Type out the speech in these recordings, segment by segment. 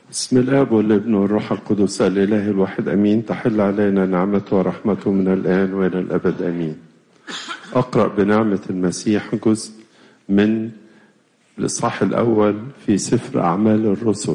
بسم الاب والابن والروح القدس الاله الواحد امين تحل علينا نعمته ورحمته من الان والى الابد امين اقرا بنعمه المسيح جزء من الاصحاح الاول في سفر اعمال الرسل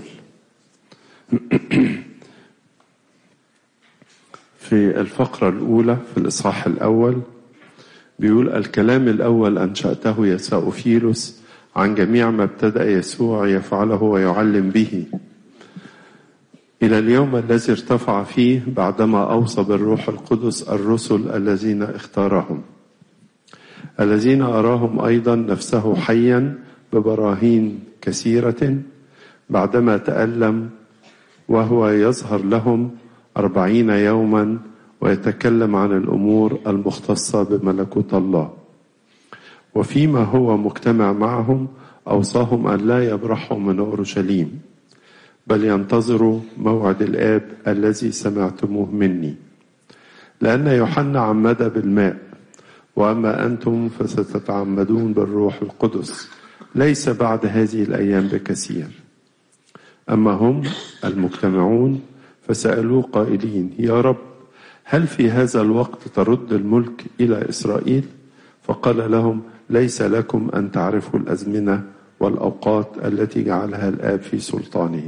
في الفقره الاولى في الاصحاح الاول بيقول الكلام الاول انشاته يا ساوفيلوس عن جميع ما ابتدا يسوع يفعله ويعلم به إلى اليوم الذي ارتفع فيه بعدما أوصى بالروح القدس الرسل الذين اختارهم الذين أراهم أيضا نفسه حيا ببراهين كثيرة بعدما تألم وهو يظهر لهم أربعين يوما ويتكلم عن الأمور المختصة بملكوت الله وفيما هو مجتمع معهم أوصاهم أن لا يبرحوا من أورشليم بل ينتظروا موعد الآب الذي سمعتموه مني لأن يوحنا عمد بالماء وأما أنتم فستتعمدون بالروح القدس ليس بعد هذه الأيام بكثير أما هم المجتمعون فسألوه قائلين يا رب هل في هذا الوقت ترد الملك إلى إسرائيل فقال لهم ليس لكم أن تعرفوا الأزمنة والأوقات التي جعلها الآب في سلطانه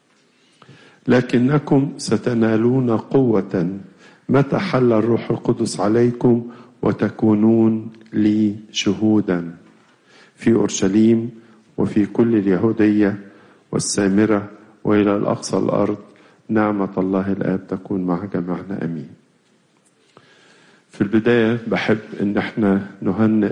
لكنكم ستنالون قوة متى حل الروح القدس عليكم وتكونون لي شهودا في أورشليم وفي كل اليهودية والسامرة وإلى الأقصى الأرض نعمة الله الآب تكون مع جميعنا أمين في البداية بحب إن احنا نهنئ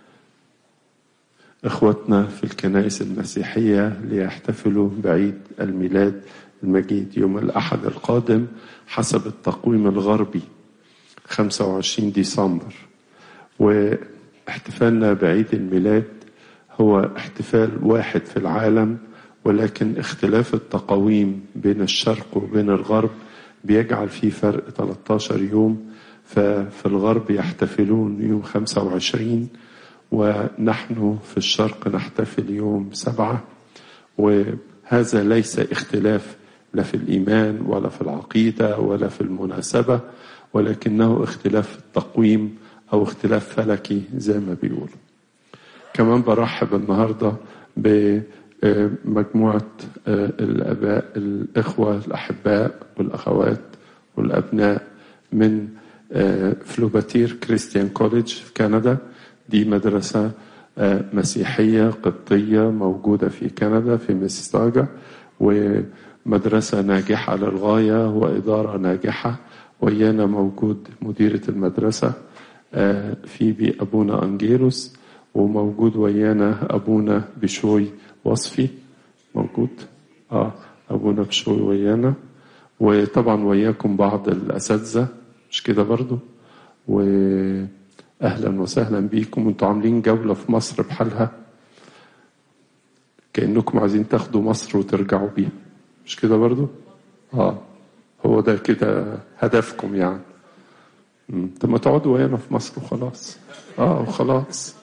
إخوتنا في الكنائس المسيحية ليحتفلوا بعيد الميلاد المجيد يوم الأحد القادم حسب التقويم الغربي 25 ديسمبر واحتفالنا بعيد الميلاد هو احتفال واحد في العالم ولكن اختلاف التقاويم بين الشرق وبين الغرب بيجعل فيه فرق 13 يوم ففي الغرب يحتفلون يوم 25 ونحن في الشرق نحتفل يوم سبعة وهذا ليس اختلاف لا في الإيمان ولا في العقيدة ولا في المناسبة ولكنه اختلاف التقويم أو اختلاف فلكي زي ما بيقولوا كمان برحب النهاردة بمجموعة الأباء الإخوة الأحباء والأخوات والأبناء من فلوباتير كريستيان كوليدج في كندا دي مدرسة مسيحية قبطية موجودة في كندا في ميسيساجا ومدرسة ناجحة للغاية وإدارة ناجحة ويانا موجود مديرة المدرسة في بي أبونا أنجيروس وموجود ويانا أبونا بشوي وصفي موجود آه أبونا بشوي ويانا وطبعا وياكم بعض الأساتذة مش كده برضو و اهلا وسهلا بيكم انتوا عاملين جوله في مصر بحالها كانكم عايزين تاخدوا مصر وترجعوا بيها مش كده برضو اه هو ده كده هدفكم يعني طب ما تقعدوا هنا في مصر وخلاص اه وخلاص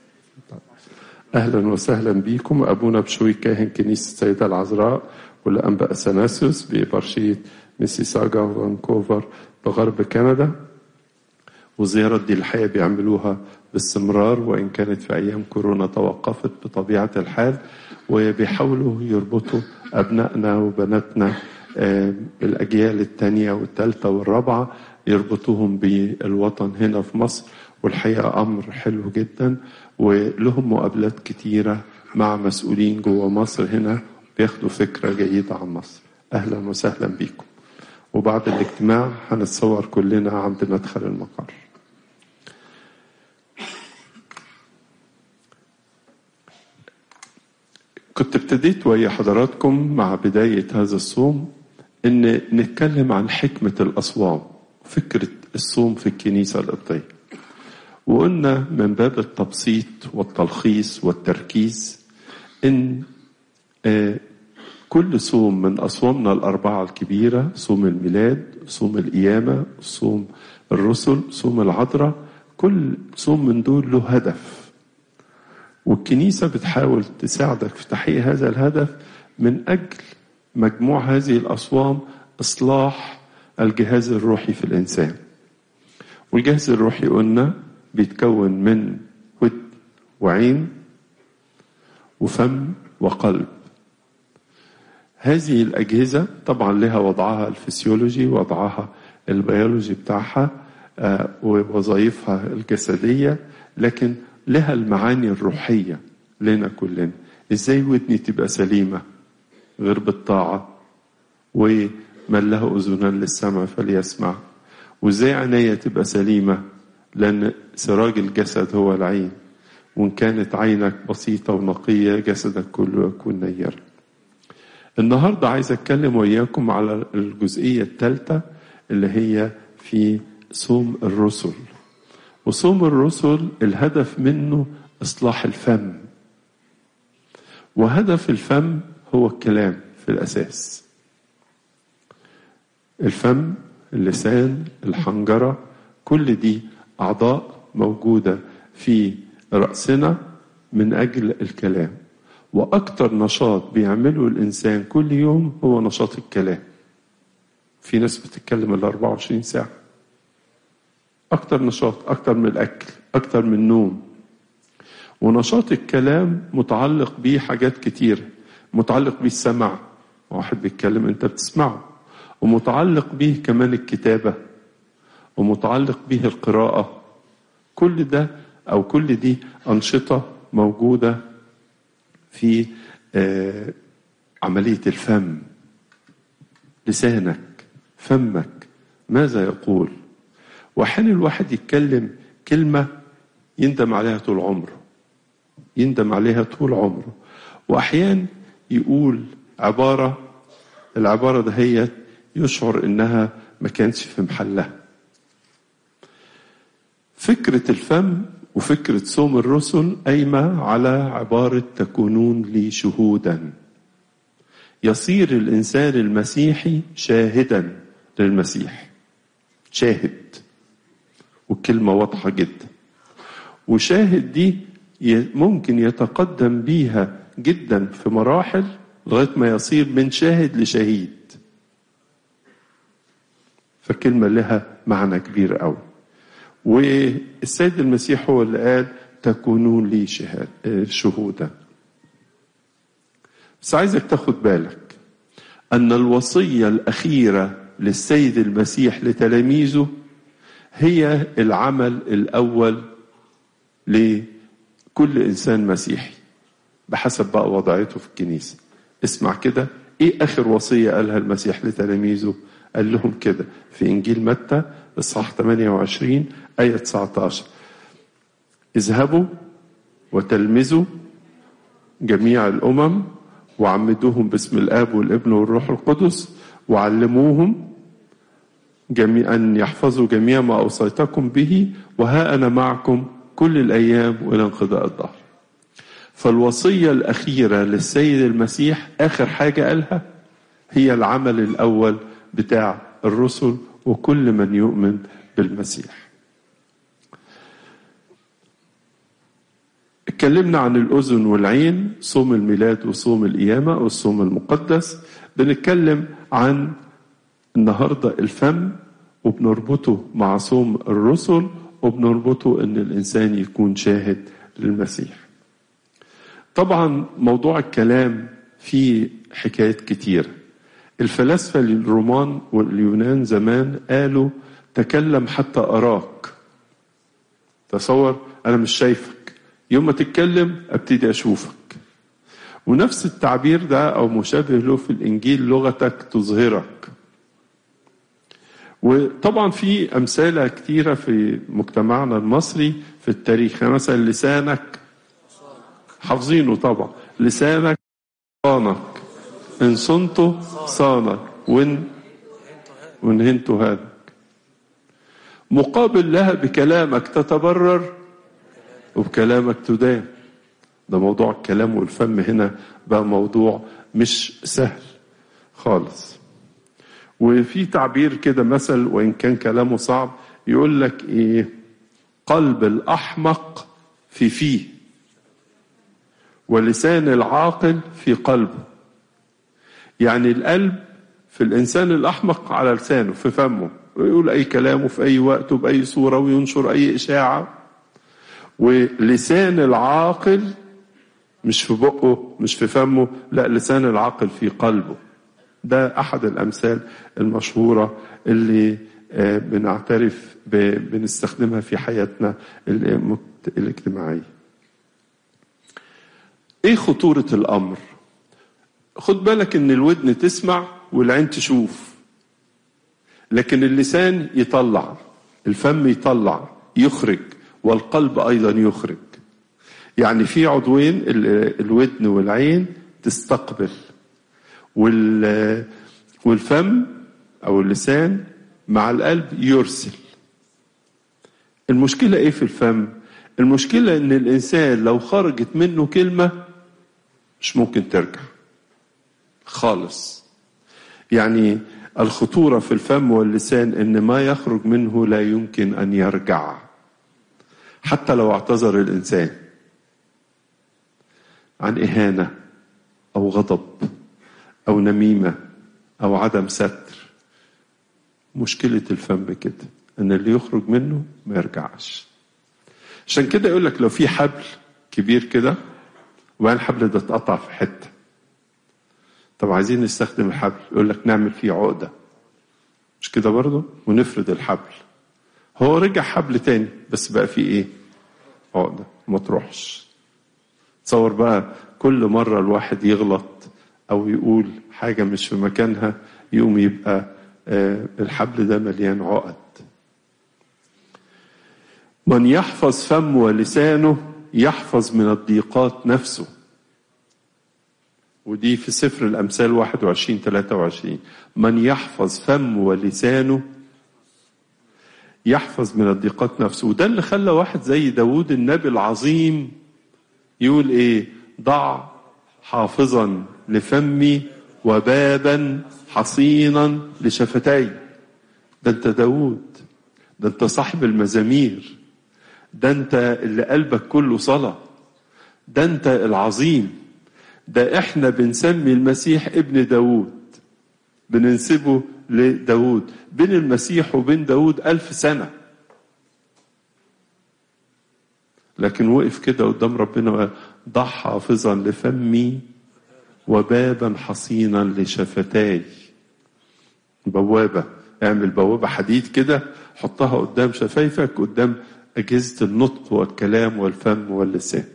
اهلا وسهلا بيكم ابونا بشوي كاهن كنيسه السيده العذراء والانبا اثناسيوس ببرشيه ميسيساجا وفانكوفر بغرب كندا والزيارات دي الحقيقة بيعملوها باستمرار وإن كانت في أيام كورونا توقفت بطبيعة الحال وبيحاولوا يربطوا أبنائنا وبناتنا بالأجيال الثانية والثالثة والرابعة يربطوهم بالوطن هنا في مصر والحقيقة أمر حلو جدا ولهم مقابلات كتيرة مع مسؤولين جوه مصر هنا بياخدوا فكرة جيدة عن مصر أهلا وسهلا بكم وبعد الاجتماع هنتصور كلنا عند مدخل المقر كنت ابتديت ويا حضراتكم مع بداية هذا الصوم ان نتكلم عن حكمة الأصوام فكرة الصوم في الكنيسة القبطية وقلنا من باب التبسيط والتلخيص والتركيز ان كل صوم من أصوامنا الأربعة الكبيرة صوم الميلاد صوم القيامة صوم الرسل صوم العذراء كل صوم من دول له هدف والكنيسة بتحاول تساعدك في تحقيق هذا الهدف من أجل مجموع هذه الأصوام إصلاح الجهاز الروحي في الإنسان والجهاز الروحي قلنا بيتكون من ود وعين وفم وقلب هذه الأجهزة طبعا لها وضعها الفسيولوجي وضعها البيولوجي بتاعها ووظائفها الجسدية لكن لها المعاني الروحية لنا كلنا ازاي ودني تبقى سليمة غير بالطاعة ومن له أذنان للسمع فليسمع وازاي عينيا تبقى سليمة لأن سراج الجسد هو العين وإن كانت عينك بسيطة ونقية جسدك كله يكون نير النهاردة عايز أتكلم وإياكم على الجزئية الثالثة اللي هي في صوم الرسل وصوم الرسل الهدف منه إصلاح الفم وهدف الفم هو الكلام في الأساس الفم اللسان الحنجرة كل دي أعضاء موجودة في رأسنا من أجل الكلام وأكتر نشاط بيعمله الإنسان كل يوم هو نشاط الكلام في ناس بتتكلم ال 24 ساعة أكتر نشاط أكتر من الأكل أكتر من النوم ونشاط الكلام متعلق بيه حاجات كتير متعلق بيه السمع واحد بيتكلم أنت بتسمعه ومتعلق به كمان الكتابة ومتعلق به القراءة كل ده أو كل دي أنشطة موجودة في آه عملية الفم لسانك فمك ماذا يقول وحين الواحد يتكلم كلمة يندم عليها طول عمره يندم عليها طول عمره وأحيان يقول عبارة العبارة دهيت يشعر إنها ما كانتش في محلها فكرة الفم وفكرة صوم الرسل قايمة على عبارة تكونون لي شهودا يصير الإنسان المسيحي شاهدا للمسيح شاهد والكلمة واضحة جدا وشاهد دي ممكن يتقدم بيها جدا في مراحل لغاية ما يصير من شاهد لشهيد فكلمة لها معنى كبير قوي والسيد المسيح هو اللي قال تكونون لي شهودا بس عايزك تاخد بالك أن الوصية الأخيرة للسيد المسيح لتلاميذه هي العمل الأول لكل إنسان مسيحي بحسب بقى وضعيته في الكنيسة اسمع كده إيه آخر وصية قالها المسيح لتلاميذه قال لهم كده في إنجيل متى إصحاح 28 آية 19 اذهبوا وتلمذوا جميع الأمم وعمدوهم باسم الآب والابن والروح القدس وعلموهم جميع أن يحفظوا جميع ما أوصيتكم به وها أنا معكم كل الأيام وإلى انقضاء الدهر فالوصية الأخيرة للسيد المسيح آخر حاجة قالها هي العمل الأول بتاع الرسل وكل من يؤمن بالمسيح اتكلمنا عن الأذن والعين صوم الميلاد وصوم القيامة والصوم المقدس بنتكلم عن النهاردة الفم وبنربطه مع صوم الرسل وبنربطه ان الانسان يكون شاهد للمسيح طبعا موضوع الكلام فيه حكايات كتير الفلاسفة الرومان واليونان زمان قالوا تكلم حتى أراك تصور أنا مش شايفك يوم ما تتكلم أبتدي أشوفك ونفس التعبير ده أو مشابه له في الإنجيل لغتك تظهرك وطبعا في أمثلة كتيرة في مجتمعنا المصري في التاريخ يعني مثلا لسانك حافظينه طبعا لسانك صانك إن صنته صانك وإن وإن هنته هانك مقابل لها بكلامك تتبرر وبكلامك تدان ده موضوع الكلام والفم هنا بقى موضوع مش سهل خالص وفي تعبير كده مثل وإن كان كلامه صعب يقول لك إيه قلب الأحمق في فيه ولسان العاقل في قلبه يعني القلب في الإنسان الأحمق على لسانه في فمه ويقول أي كلام في أي وقت وبأي صورة وينشر أي إشاعة ولسان العاقل مش في بقه مش في فمه لا لسان العاقل في قلبه ده أحد الأمثال المشهورة اللي بنعترف بنستخدمها في حياتنا الاجتماعية ايه خطورة الأمر خد بالك ان الودن تسمع والعين تشوف لكن اللسان يطلع الفم يطلع يخرج والقلب أيضا يخرج يعني في عضوين الودن والعين تستقبل والفم أو اللسان مع القلب يرسل المشكلة ايه في الفم المشكلة ان الانسان لو خرجت منه كلمة مش ممكن ترجع خالص يعني الخطورة في الفم واللسان ان ما يخرج منه لا يمكن ان يرجع حتى لو اعتذر الانسان عن اهانة او غضب او نميمة او عدم ستر مشكلة الفم كده ان اللي يخرج منه ما يرجعش عشان كده يقول لك لو في حبل كبير كده وبعدين الحبل ده اتقطع في حته طب عايزين نستخدم الحبل يقول لك نعمل فيه عقده مش كده برضه ونفرد الحبل هو رجع حبل تاني بس بقى فيه ايه عقده ما تروحش تصور بقى كل مره الواحد يغلط او يقول حاجه مش في مكانها يقوم يبقى آه الحبل ده مليان عقد من يحفظ فمه ولسانه يحفظ من الضيقات نفسه ودي في سفر الأمثال 21 23 من يحفظ فمه ولسانه يحفظ من الضيقات نفسه وده اللي خلى واحد زي داود النبي العظيم يقول ايه ضع حافظا لفمي وبابا حصينا لشفتي ده انت داود ده انت صاحب المزامير ده انت اللي قلبك كله صلاة ده انت العظيم ده احنا بنسمي المسيح ابن داود بننسبه لداود بين المسيح وبين داود ألف سنة لكن وقف كده قدام ربنا وقال ضع حافظا لفمي وبابا حصينا لشفتاي بوابة اعمل بوابة حديد كده حطها قدام شفايفك قدام أجهزة النطق والكلام والفم واللسان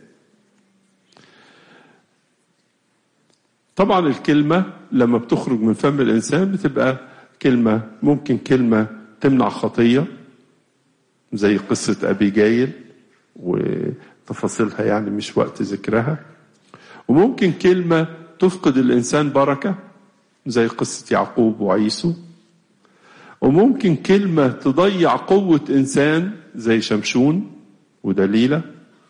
طبعا الكلمة لما بتخرج من فم الإنسان بتبقى كلمة ممكن كلمة تمنع خطية زي قصة أبي جايل وتفاصيلها يعني مش وقت ذكرها وممكن كلمة تفقد الإنسان بركة زي قصة يعقوب وعيسو وممكن كلمة تضيع قوة إنسان زي شمشون ودليلة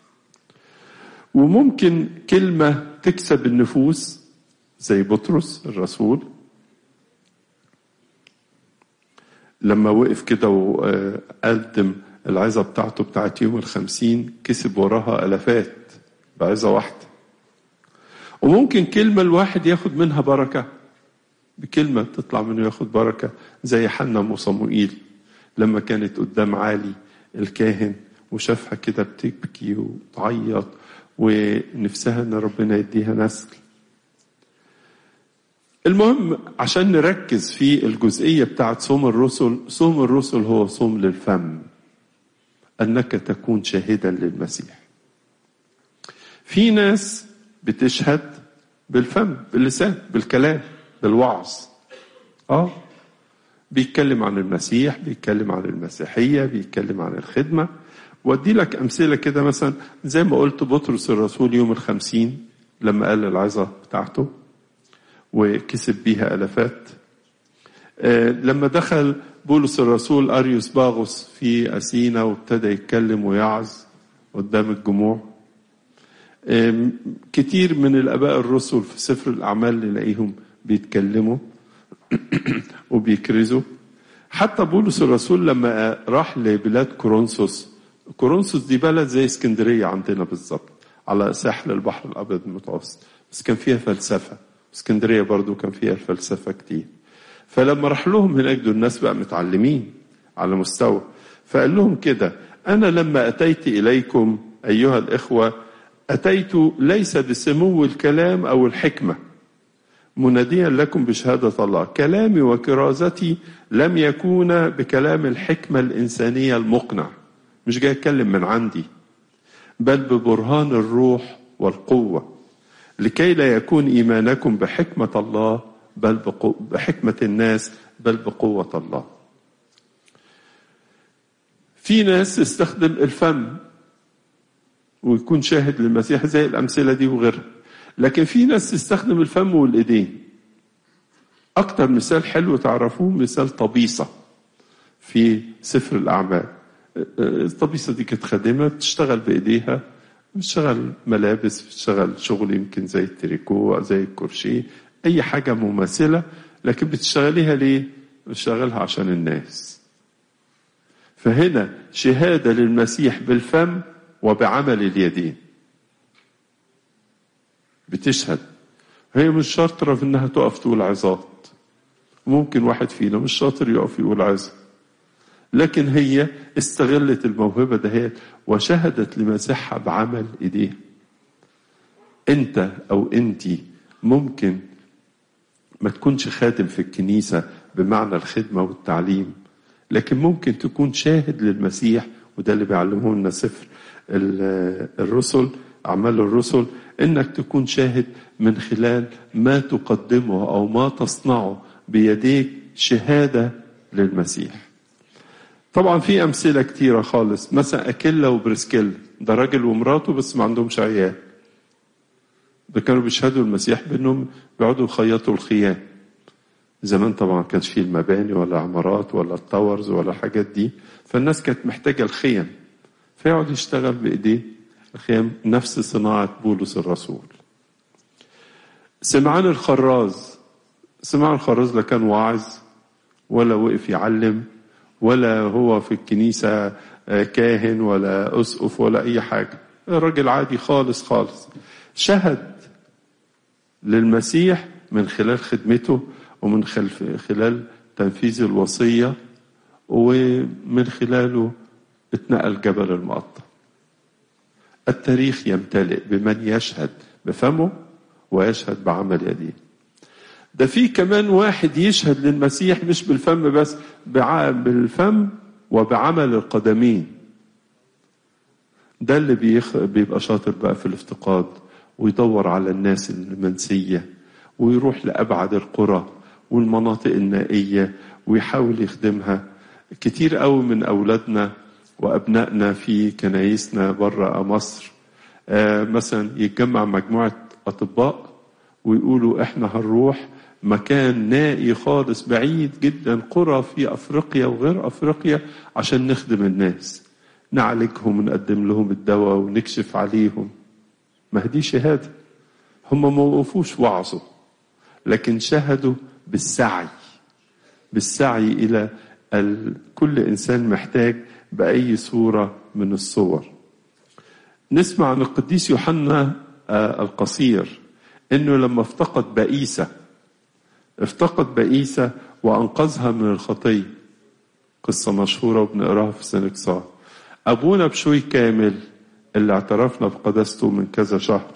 وممكن كلمة تكسب النفوس زي بطرس الرسول لما وقف كده وقدم العظة بتاعته بتاعت يوم الخمسين كسب وراها ألفات بعظة واحدة وممكن كلمة الواحد ياخد منها بركة بكلمة تطلع منه ياخد بركة زي حنا وصموئيل لما كانت قدام عالي الكاهن وشافها كده بتبكي وتعيط ونفسها ان ربنا يديها نسل المهم عشان نركز في الجزئية بتاعت صوم الرسل صوم الرسل هو صوم للفم أنك تكون شاهدا للمسيح في ناس بتشهد بالفم باللسان بالكلام بالوعظ اه بيتكلم عن المسيح بيتكلم عن المسيحية بيتكلم عن الخدمة وادي لك أمثلة كده مثلا زي ما قلت بطرس الرسول يوم الخمسين لما قال العظة بتاعته وكسب بيها ألفات آه لما دخل بولس الرسول أريوس باغوس في أثينا وابتدى يتكلم ويعظ قدام الجموع آه كتير من الآباء الرسل في سفر الأعمال نلاقيهم بيتكلموا وبيكرزوا حتى بولس الرسول لما راح لبلاد كورنثوس كورنثوس دي بلد زي اسكندرية عندنا بالظبط على ساحل البحر الأبيض المتوسط بس كان فيها فلسفة اسكندرية برضو كان فيها الفلسفة كتير فلما راح لهم هناك دول الناس بقى متعلمين على مستوى فقال لهم كده أنا لما أتيت إليكم أيها الإخوة أتيت ليس بسمو الكلام أو الحكمة مناديا لكم بشهادة الله كلامي وكرازتي لم يكون بكلام الحكمة الإنسانية المقنع مش جاي أتكلم من عندي بل ببرهان الروح والقوة لكي لا يكون إيمانكم بحكمة الله بل بحكمة الناس بل بقوة الله في ناس تستخدم الفم ويكون شاهد للمسيح زي الأمثلة دي وغيرها لكن في ناس تستخدم الفم والإيدين أكتر مثال حلو تعرفوه مثال طبيصة في سفر الأعمال الطبيصة دي كانت خادمة بتشتغل بإيديها بتشتغل ملابس بتشتغل شغل يمكن زي التريكو أو زي الكرشيه أي حاجة مماثلة لكن بتشتغليها ليه؟ بتشتغلها عشان الناس فهنا شهادة للمسيح بالفم وبعمل اليدين بتشهد هي مش شاطرة في إنها تقف تقول عظات ممكن واحد فينا مش شاطر يقف يقول عظة لكن هي استغلت الموهبة دهيت وشهدت لمسيحها بعمل إيديها أنت أو أنتي ممكن ما تكونش خادم في الكنيسة بمعنى الخدمة والتعليم لكن ممكن تكون شاهد للمسيح وده اللي بيعلمه لنا سفر الرسل أعمال الرسل إنك تكون شاهد من خلال ما تقدمه أو ما تصنعه بيديك شهادة للمسيح طبعا في أمثلة كتيرة خالص مثلا أكيلا وبرسكيلا ده راجل ومراته بس ما عندهمش عيال ده كانوا بيشهدوا المسيح بأنهم بيقعدوا يخيطوا الخيام زمان طبعا ما كانش فيه المباني ولا عمارات ولا التاورز ولا الحاجات دي فالناس كانت محتاجة الخيم فيقعد يشتغل بإيديه الخيام نفس صناعة بولس الرسول سمعان الخراز سمعان الخراز لا كان واعظ ولا وقف يعلم ولا هو في الكنيسة كاهن ولا أسقف ولا أي حاجة راجل عادي خالص خالص شهد للمسيح من خلال خدمته ومن خلال تنفيذ الوصية ومن خلاله اتنقل جبل المقطم التاريخ يمتلئ بمن يشهد بفمه ويشهد بعمل يديه ده في كمان واحد يشهد للمسيح مش بالفم بس بالفم وبعمل القدمين ده اللي بيخ... بيبقى شاطر بقى في الافتقاد ويدور على الناس المنسية ويروح لأبعد القرى والمناطق النائية ويحاول يخدمها كتير قوي من أولادنا وأبنائنا في كنايسنا بره مصر آه مثلا يتجمع مجموعة أطباء ويقولوا إحنا هنروح مكان نائي خالص بعيد جدا قرى في أفريقيا وغير أفريقيا عشان نخدم الناس نعالجهم ونقدم لهم الدواء ونكشف عليهم ما دي شهادة هم ما وقفوش وعظوا لكن شهدوا بالسعي بالسعي إلى كل إنسان محتاج بأي صورة من الصور نسمع عن القديس يوحنا القصير انه لما افتقد بئيسة افتقد بئيسة وانقذها من الخطية قصة مشهورة وبنقراها في سنكسار ابونا بشوي كامل اللي اعترفنا بقداسته من كذا شهر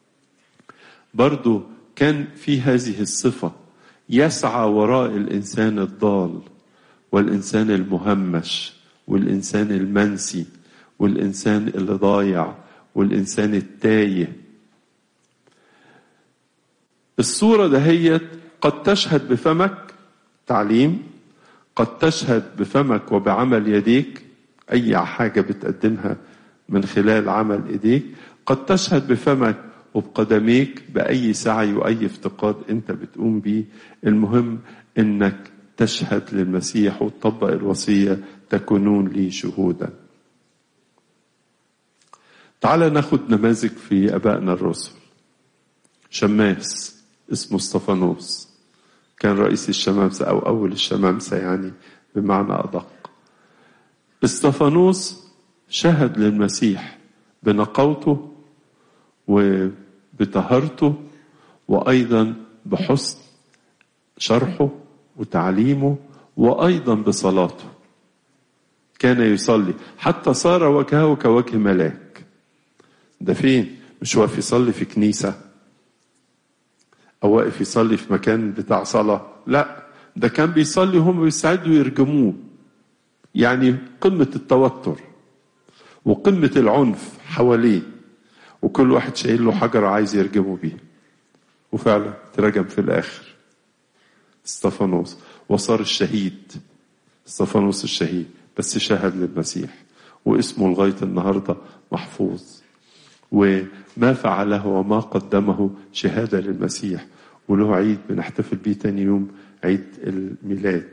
برضو كان في هذه الصفة يسعى وراء الإنسان الضال والإنسان المهمش والإنسان المنسي والإنسان اللي ضايع والإنسان التايه الصورة دهيت قد تشهد بفمك تعليم قد تشهد بفمك وبعمل يديك أي حاجة بتقدمها من خلال عمل إيديك قد تشهد بفمك وبقدميك بأي سعي وأي افتقاد أنت بتقوم بيه المهم أنك تشهد للمسيح وتطبق الوصية تكونون لي شهودا تعال ناخد نماذج في أبائنا الرسل شماس اسمه اسطفانوس كان رئيس الشمامسة أو أول الشمامسة يعني بمعنى أدق اسطفانوس شهد للمسيح بنقاوته وبطهارته وأيضا بحسن شرحه وتعليمه وأيضا بصلاته كان يصلي حتى صار وجهه كوجه ملاك ده فين مش واقف يصلي في كنيسة أو واقف يصلي في مكان بتاع صلاة لا ده كان بيصلي وهم بيساعدوا يرجموه يعني قمة التوتر وقمة العنف حواليه وكل واحد شايل له حجر عايز يرجمه بيه وفعلا ترجم في الآخر استفانوس وصار الشهيد استفانوس الشهيد بس شهد للمسيح واسمه لغاية النهاردة محفوظ وما فعله وما قدمه شهادة للمسيح وله عيد بنحتفل بيه تاني يوم عيد الميلاد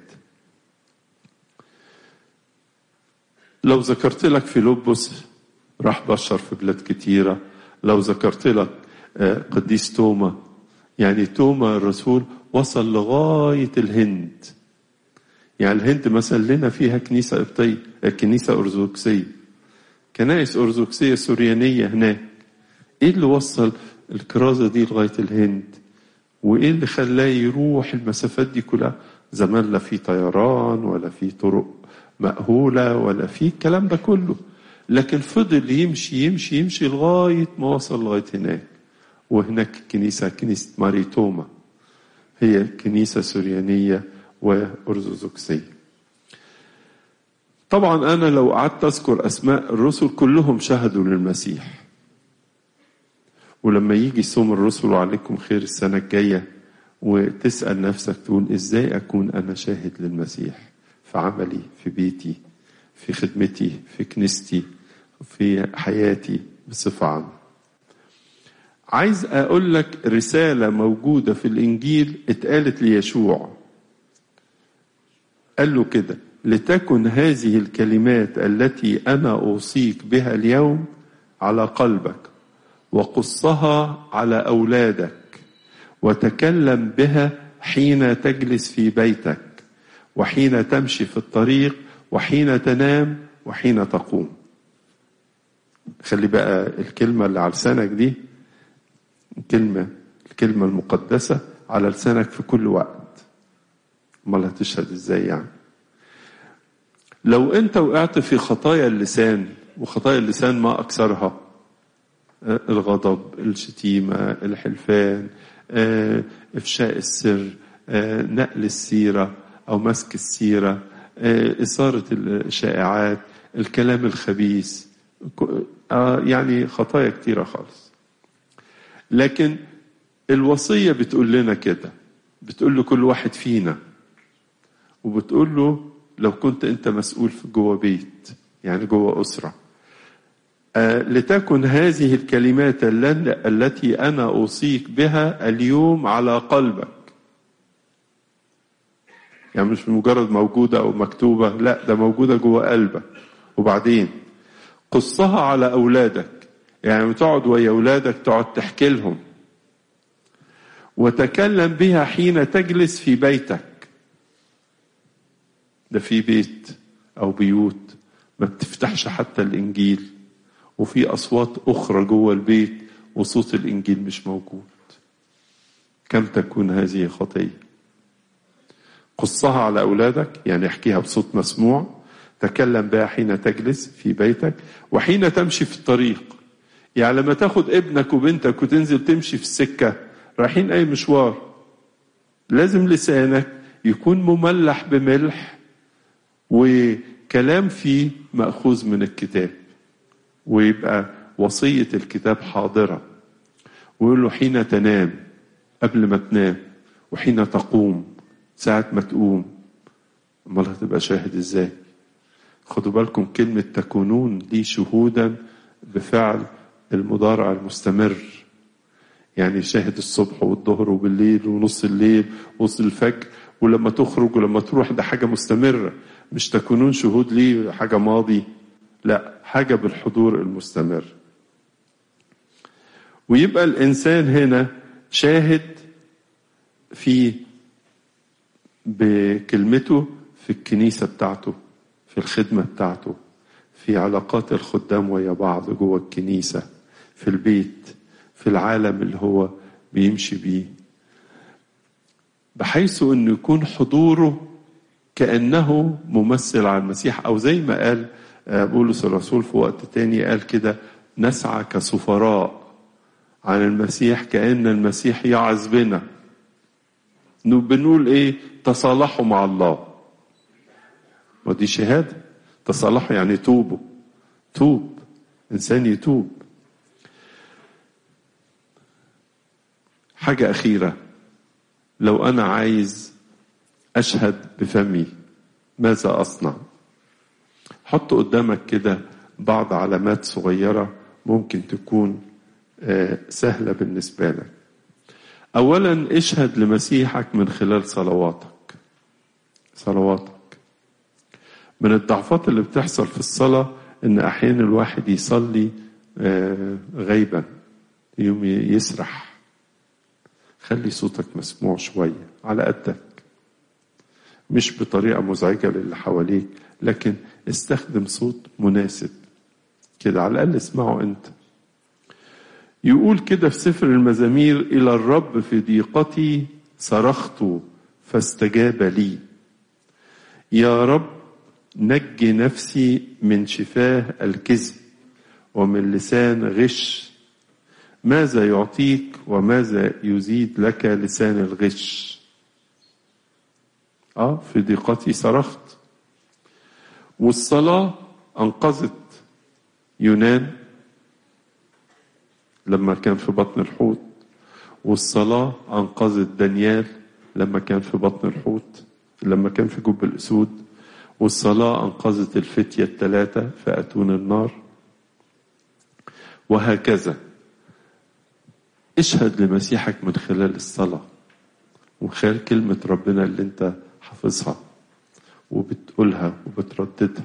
لو ذكرت لك فيلبس راح بشر في بلاد كتيرة لو ذكرت لك قديس توما يعني توما الرسول وصل لغاية الهند يعني الهند مثلا لنا فيها كنيسة قبطية كنيسة أرثوذكسية كنائس أرثوذكسية سوريانية هناك إيه اللي وصل الكرازة دي لغاية الهند وإيه اللي خلاه يروح المسافات دي كلها زمان لا في طيران ولا في طرق مأهولة ولا في الكلام ده كله لكن فضل يمشي يمشي يمشي لغاية ما وصل لغاية هناك وهناك كنيسة كنيسة ماريتوما هي كنيسة سوريانية وأرثوذكسية طبعا أنا لو قعدت أذكر أسماء الرسل كلهم شهدوا للمسيح ولما يجي صوم الرسل وعليكم خير السنة الجاية وتسأل نفسك تقول إزاي أكون أنا شاهد للمسيح في عملي في بيتي في خدمتي في كنيستي في حياتي بصفة عامة عايز أقول لك رسالة موجودة في الإنجيل اتقالت ليشوع قال له كده لتكن هذه الكلمات التي أنا أوصيك بها اليوم على قلبك وقصها على أولادك وتكلم بها حين تجلس في بيتك وحين تمشي في الطريق وحين تنام وحين تقوم خلي بقى الكلمة اللي على لسانك دي كلمة الكلمة المقدسة على لسانك في كل وقت امال هتشهد ازاي يعني لو انت وقعت في خطايا اللسان وخطايا اللسان ما اكثرها الغضب الشتيمة الحلفان افشاء السر نقل السيرة او مسك السيرة اثارة الشائعات الكلام الخبيث يعني خطايا كتيرة خالص لكن الوصية بتقول لنا كده بتقول له كل واحد فينا وبتقول له لو كنت انت مسؤول في جوه بيت يعني جوه أسرة آه لتكن هذه الكلمات التي أنا أوصيك بها اليوم على قلبك يعني مش مجرد موجودة أو مكتوبة لا ده موجودة جوه قلبك وبعدين قصها على أولادك يعني تقعد ويا أولادك تقعد تحكي لهم وتكلم بها حين تجلس في بيتك ده في بيت أو بيوت ما بتفتحش حتى الإنجيل وفي أصوات أخرى جوه البيت وصوت الإنجيل مش موجود كم تكون هذه خطية قصها على أولادك يعني احكيها بصوت مسموع تكلم بها حين تجلس في بيتك وحين تمشي في الطريق يعني لما تاخد ابنك وبنتك وتنزل تمشي في السكة رايحين أي مشوار لازم لسانك يكون مملح بملح وكلام فيه مأخوذ من الكتاب ويبقى وصية الكتاب حاضرة ويقول له حين تنام قبل ما تنام وحين تقوم ساعة ما تقوم امال هتبقى شاهد ازاي خدوا بالكم كلمة تكونون لي شهودا بفعل المضارع المستمر يعني شاهد الصبح والظهر وبالليل ونص الليل ونص الفجر ولما تخرج ولما تروح ده حاجة مستمرة مش تكونون شهود لي حاجة ماضي لا حاجة بالحضور المستمر ويبقى الإنسان هنا شاهد في بكلمته في الكنيسة بتاعته في الخدمة بتاعته في علاقات الخدام ويا بعض جوه الكنيسة في البيت في العالم اللي هو بيمشي بيه بحيث انه يكون حضوره كانه ممثل على المسيح او زي ما قال بولس الرسول في وقت تاني قال كده نسعى كسفراء عن المسيح كأن المسيح يعظ بنا بنقول ايه تصالحوا مع الله ودي شهادة تصالحوا يعني توبوا توب إنسان يتوب حاجة أخيرة لو أنا عايز أشهد بفمي ماذا أصنع حط قدامك كده بعض علامات صغيرة ممكن تكون سهلة بالنسبة لك أولا اشهد لمسيحك من خلال صلواتك صلواتك من الضعفات اللي بتحصل في الصلاة إن أحيانا الواحد يصلي غيبا يوم يسرح خلي صوتك مسموع شوية على قدك مش بطريقة مزعجة للي حواليك لكن استخدم صوت مناسب كده على الأقل اسمعه أنت يقول كده في سفر المزامير إلى الرب في ضيقتي صرخت فاستجاب لي يا رب نج نفسي من شفاه الكذب ومن لسان غش ماذا يعطيك وماذا يزيد لك لسان الغش اه في ضيقتي صرخت والصلاة أنقذت يونان لما كان في بطن الحوت والصلاة أنقذت دانيال لما كان في بطن الحوت لما كان في جب الأسود والصلاة أنقذت الفتية الثلاثة في أتون النار وهكذا اشهد لمسيحك من خلال الصلاة ومن خلال كلمة ربنا اللي انت حافظها وبتقولها وبترددها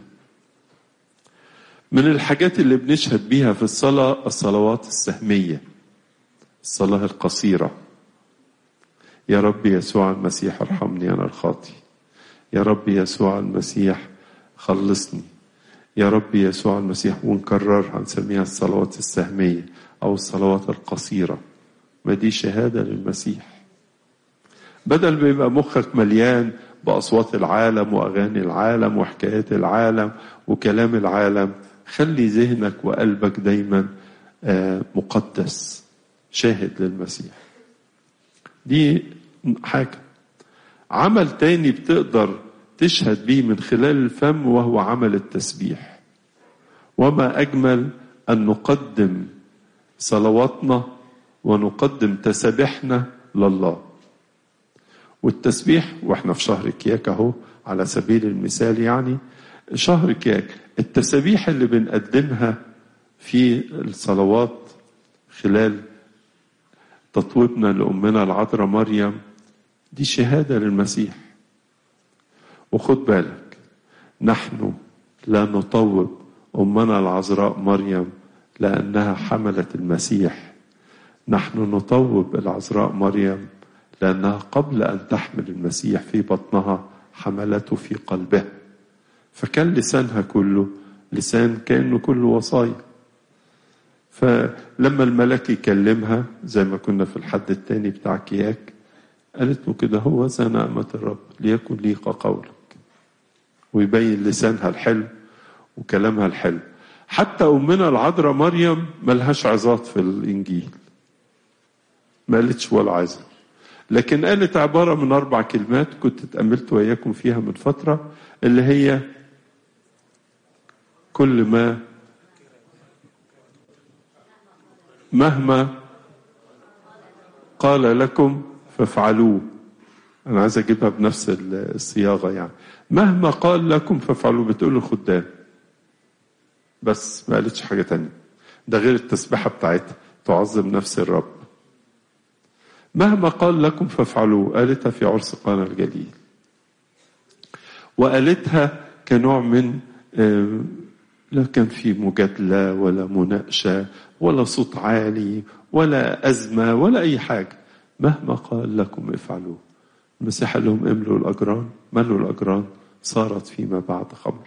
من الحاجات اللي بنشهد بيها في الصلاة الصلوات السهمية الصلاة القصيرة يا رب يسوع المسيح ارحمني أنا الخاطي يا رب يسوع المسيح خلصني يا رب يسوع المسيح ونكررها نسميها الصلوات السهمية أو الصلوات القصيرة ما دي شهادة للمسيح بدل ما يبقى مخك مليان بأصوات العالم وأغاني العالم وحكايات العالم وكلام العالم خلي ذهنك وقلبك دايما مقدس شاهد للمسيح دي حاجة عمل تاني بتقدر تشهد بيه من خلال الفم وهو عمل التسبيح وما أجمل أن نقدم صلواتنا ونقدم تسابيحنا لله والتسبيح واحنا في شهر كياك اهو على سبيل المثال يعني شهر كياك التسابيح اللي بنقدمها في الصلوات خلال تطويبنا لأمنا العذراء مريم دي شهادة للمسيح وخد بالك نحن لا نطوب أمنا العذراء مريم لأنها حملت المسيح نحن نطوب العذراء مريم لأنها قبل أن تحمل المسيح في بطنها حملته في قلبها فكان لسانها كله لسان كأنه كله وصايا فلما الملك يكلمها زي ما كنا في الحد التاني بتاع كياك قالت له كده هو ذا نعمة الرب ليكن ليق قولك ويبين لسانها الحلو وكلامها الحلو حتى أمنا العذراء مريم ملهاش عظات في الإنجيل ما قالتش ولا عظة لكن قالت عبارة من أربع كلمات كنت اتأملت وإياكم فيها من فترة اللي هي كل ما مهما قال لكم فافعلوه أنا عايز أجيبها بنفس الصياغة يعني مهما قال لكم فافعلوه بتقول الخدام بس ما قالتش حاجة تانية ده غير التسبيحة بتاعتها تعظم نفس الرب مهما قال لكم فافعلوه قالتها في عرس قانا الجليل وقالتها كنوع من لا كان في مجادلة ولا مناقشة ولا صوت عالي ولا أزمة ولا أي حاجة مهما قال لكم افعلوه المسيح قال لهم املوا الأجران ملوا الأجران صارت فيما بعد خمر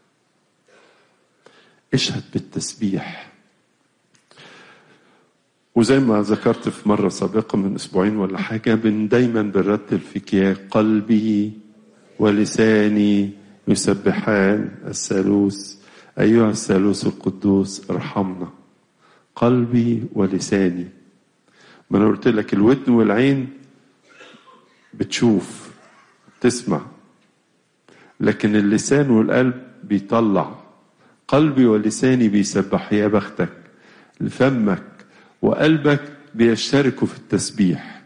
اشهد بالتسبيح وزي ما ذكرت في مرة سابقة من أسبوعين ولا حاجة بن دايما بنرتل في كياك قلبي ولساني يسبحان الثالوث أيها الثالوث القدوس ارحمنا قلبي ولساني ما أنا قلت لك الودن والعين بتشوف تسمع لكن اللسان والقلب بيطلع قلبي ولساني بيسبح يا بختك فمك وقلبك بيشتركوا في التسبيح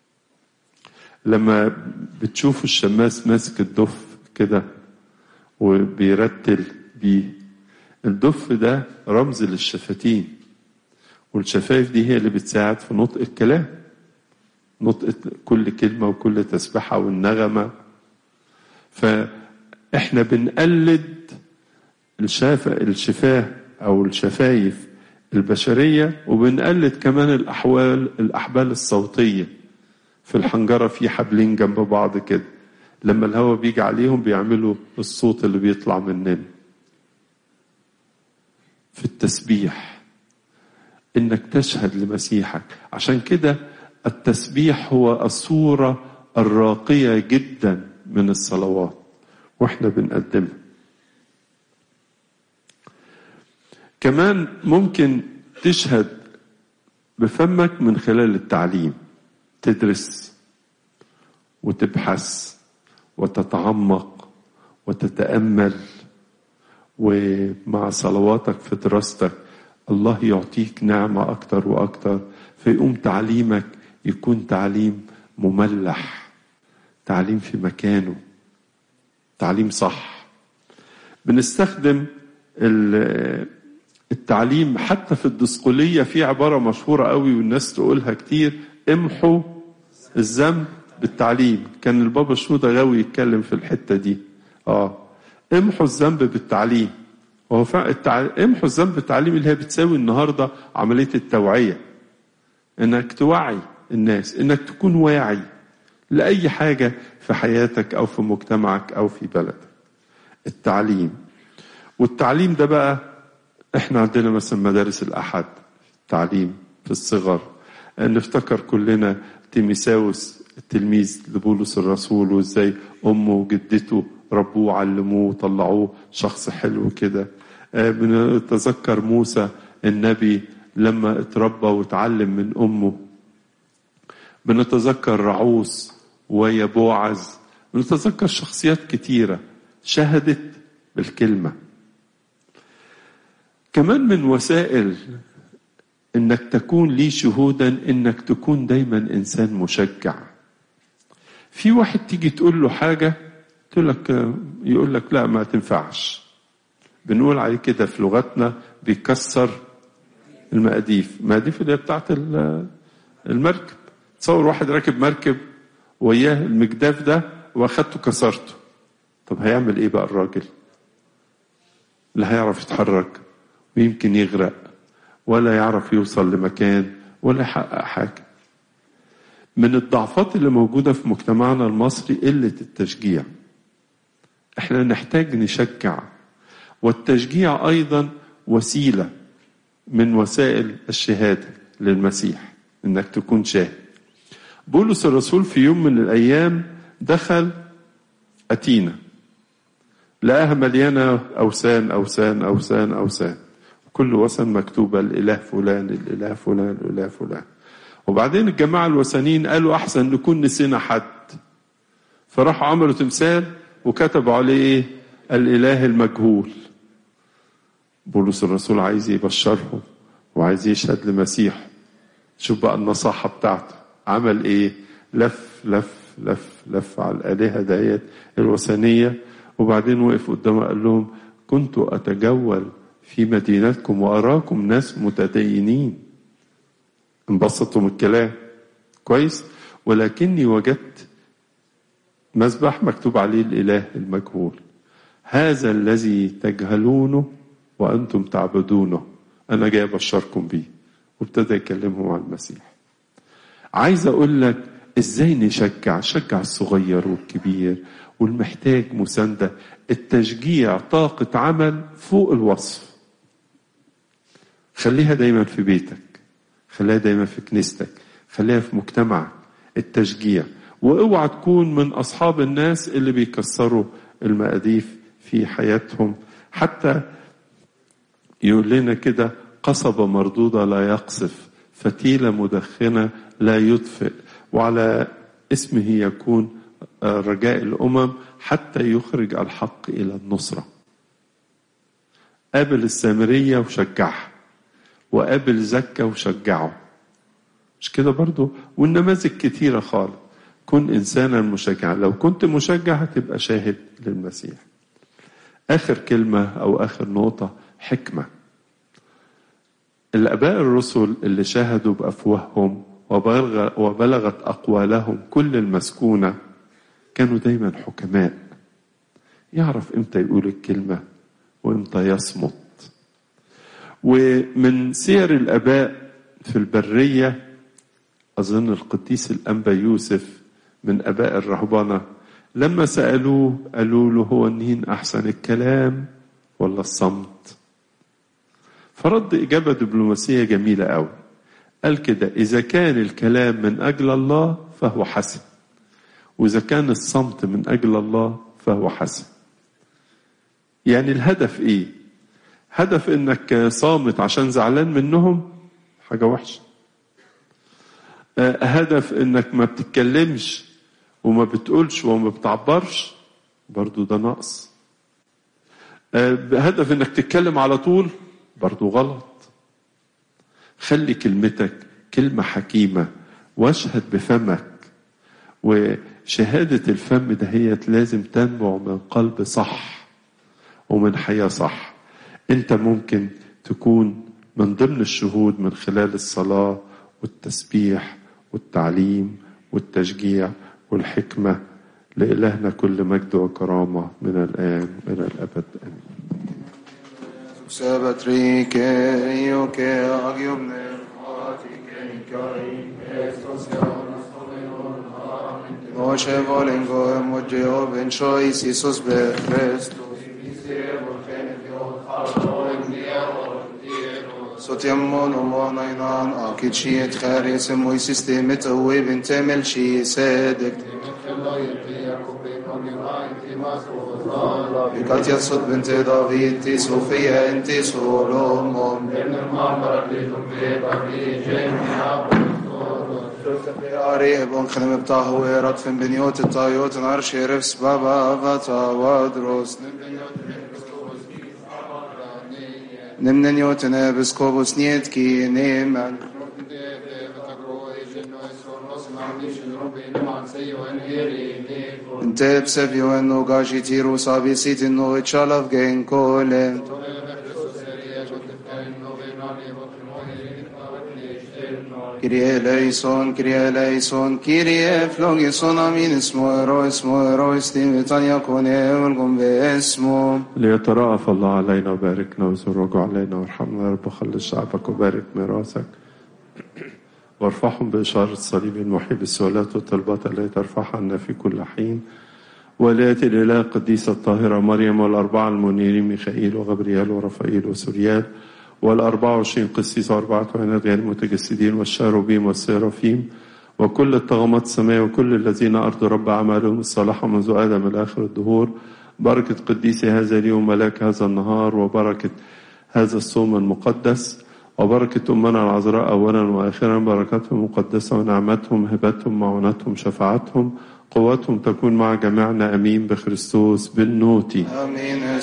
لما بتشوف الشماس ماسك الدف كده وبيرتل بيه الدف ده رمز للشفتين والشفايف دي هي اللي بتساعد في نطق الكلام نطق كل كلمة وكل تسبحة والنغمة فإحنا بنقلد الشاف الشفاه أو الشفايف البشرية وبنقلد كمان الأحوال الأحبال الصوتية في الحنجرة في حبلين جنب بعض كده لما الهواء بيجي عليهم بيعملوا الصوت اللي بيطلع مننا في التسبيح انك تشهد لمسيحك عشان كده التسبيح هو الصورة الراقية جدا من الصلوات واحنا بنقدمها كمان ممكن تشهد بفمك من خلال التعليم تدرس وتبحث وتتعمق وتتامل ومع صلواتك في دراستك الله يعطيك نعمه اكتر واكتر فيقوم تعليمك يكون تعليم مملح تعليم في مكانه تعليم صح بنستخدم التعليم حتى في الدسقلية في عبارة مشهورة قوي والناس تقولها كتير امحوا الذنب بالتعليم كان البابا شنودة غاوي يتكلم في الحتة دي اه امحوا الذنب بالتعليم وهو فعلا التع... امحوا الذنب بالتعليم اللي هي بتساوي النهاردة عملية التوعية انك توعي الناس انك تكون واعي لأي حاجة في حياتك أو في مجتمعك أو في بلدك التعليم والتعليم ده بقى احنا عندنا مثلا مدارس الأحد تعليم في الصغر نفتكر كلنا تيميساوس التلميذ لبولس الرسول وازاي امه وجدته ربوه علموه وطلعوه شخص حلو كده بنتذكر موسى النبي لما اتربى وتعلم من امه بنتذكر رعوس ويا بوعز بنتذكر شخصيات كتيرة شهدت بالكلمة كمان من وسائل انك تكون لي شهودا انك تكون دايما انسان مشجع في واحد تيجي تقول له حاجة تقول لك يقول لك لا ما تنفعش بنقول عليه كده في لغتنا بيكسر المقاديف المقاديف اللي هي بتاعت المركب تصور واحد راكب مركب وياه المجداف ده واخدته كسرته طب هيعمل ايه بقى الراجل لا هيعرف يتحرك ويمكن يغرق ولا يعرف يوصل لمكان ولا يحقق حاجة من الضعفات اللي موجودة في مجتمعنا المصري قلة التشجيع احنا نحتاج نشجع والتشجيع ايضا وسيلة من وسائل الشهادة للمسيح انك تكون شاهد بولس الرسول في يوم من الايام دخل اتينا لقاها مليانه اوثان اوثان اوثان اوثان كل وثن مكتوبه الاله فلان الاله فلان الاله فلان وبعدين الجماعه الوثنيين قالوا احسن نكون نسينا حد فراحوا عملوا تمثال وكتبوا عليه ايه الاله المجهول بولس الرسول عايز يبشرهم وعايز يشهد لمسيح شوف بقى النصاحة بتاعته عمل ايه لف لف لف لف على الآلهة ديت الوثنية وبعدين وقف قدامه قال لهم كنت أتجول في مدينتكم وأراكم ناس متدينين انبسطوا من الكلام كويس ولكني وجدت مذبح مكتوب عليه الإله المجهول هذا الذي تجهلونه وأنتم تعبدونه أنا جاي أبشركم بيه وابتدى يكلمهم عن المسيح عايز أقول لك إزاي نشجع شجع الصغير والكبير والمحتاج مساندة التشجيع طاقة عمل فوق الوصف خليها دايما في بيتك خليها دايما في كنيستك خليها في مجتمعك التشجيع واوعى تكون من اصحاب الناس اللي بيكسروا المقاديف في حياتهم حتى يقول لنا كده قصبة مردودة لا يقصف فتيلة مدخنة لا يطفئ وعلى اسمه يكون رجاء الأمم حتى يخرج الحق إلى النصرة قابل السامرية وشجعها وقابل زكا وشجعه مش كده برضو والنماذج كتيرة خالص كن إنسانا مشجعا لو كنت مشجع هتبقى شاهد للمسيح آخر كلمة أو آخر نقطة حكمة الآباء الرسل اللي شاهدوا بأفواههم وبلغ وبلغت أقوالهم كل المسكونة كانوا دايما حكماء يعرف إمتى يقول الكلمة وإمتى يصمت ومن سير الآباء في البرية أظن القديس الأنبا يوسف من أباء الرهبنة لما سألوه قالوا له هو النين أحسن الكلام ولا الصمت فرد إجابة دبلوماسية جميلة أوي قال كده إذا كان الكلام من أجل الله فهو حسن وإذا كان الصمت من أجل الله فهو حسن يعني الهدف إيه هدف إنك صامت عشان زعلان منهم حاجة وحشة هدف إنك ما بتتكلمش وما بتقولش وما بتعبرش برضو ده نقص هدف إنك تتكلم على طول برضو غلط خلي كلمتك كلمة حكيمة واشهد بفمك وشهادة الفم دهيت لازم تنبع من قلب صح ومن حياة صح انت ممكن تكون من ضمن الشهود من خلال الصلاة والتسبيح والتعليم والتشجيع والحكمة لإلهنا كل مجد وكرامة من الآن إلى الأبد آمين Sabatrike, io che agium Moshe volengo mojeo ben chois Isus be Christus Sotiamon ومعنينان أكيد شيء تخاري سموي سيستم تقوي بنت ملشي صادق بكات يصد بنت دافيد تي صوفيا انت سولومون أريه بون خدم بتاهو رطف بنيوت الطايوت نار شرفس بابا فتا وادروس نمن نيوتنا بسكوبوس نيتكي نيمان انت بسفي وانو قاشي تيرو صابي سيت انو اتشالف جين كولين كريه ليسون كريه ليسون كريه فلوغيسون امين اسمو ارو اسمو ارو استيمتان يكون والقم باسمه ليترأف الله علينا وباركنا ويزرج علينا وارحمنا يا رب خلص شعبك وبارك ميراثك وارفعهم بإشارة الصليب المحيي بالسؤالات والطلبات التي ترفعها عنا في كل حين ولاية الإله القديسة الطاهرة مريم والأربعة المنيرين ميخائيل وغبريال ورفائيل وسوريال والأربعة وعشرين قسيس وأربعة عينات غير المتجسدين والشاروبيم والسيرافيم وكل الطغمات السماء وكل الذين أرضوا رب أعمالهم الصالحة منذ آدم إلى آخر الدهور بركة قديس هذا اليوم ملاك هذا النهار وبركة هذا الصوم المقدس وبركة أمنا العذراء أولا وآخرا بركاتهم مقدسة ونعمتهم هبتهم معونتهم شفاعتهم قوتهم تكون مع جميعنا أمين بخريستوس بالنوتي امين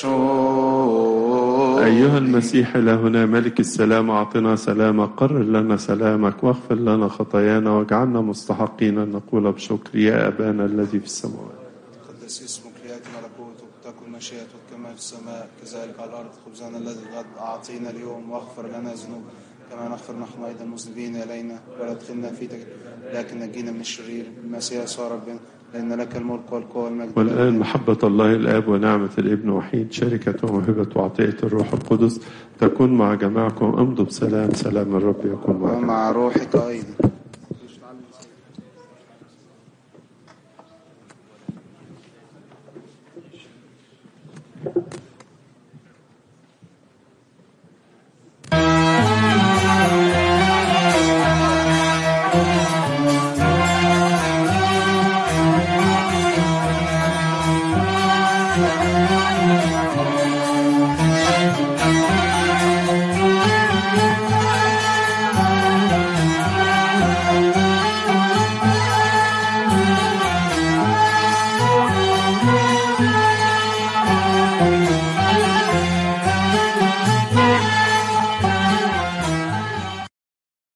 سشو أيها المسيح إلهنا ملك السلام أعطنا سلامك قرر لنا سلامك واغفر لنا خطايانا واجعلنا مستحقين أن نقول بشكر يا أبانا الذي في السماوات قدس اسمك ليأتي ملكوتك تكن مشيئتك كما في السماء كذلك على الأرض خبزنا الذي غد أعطينا اليوم واغفر لنا ذنوبنا كما نغفر نحن أيضا المذنبين إلينا ولا تدخلنا في تجربة لكن نجينا من الشرير المسيح صار ربنا لأن لك الملك والقوة والمجد والآن محبة الله الآب ونعمة الابن وحيد شركة وموهبة وعطية الروح القدس تكون مع جميعكم امضوا بسلام سلام الرب يكون معكم ومع روحك أيضا Thank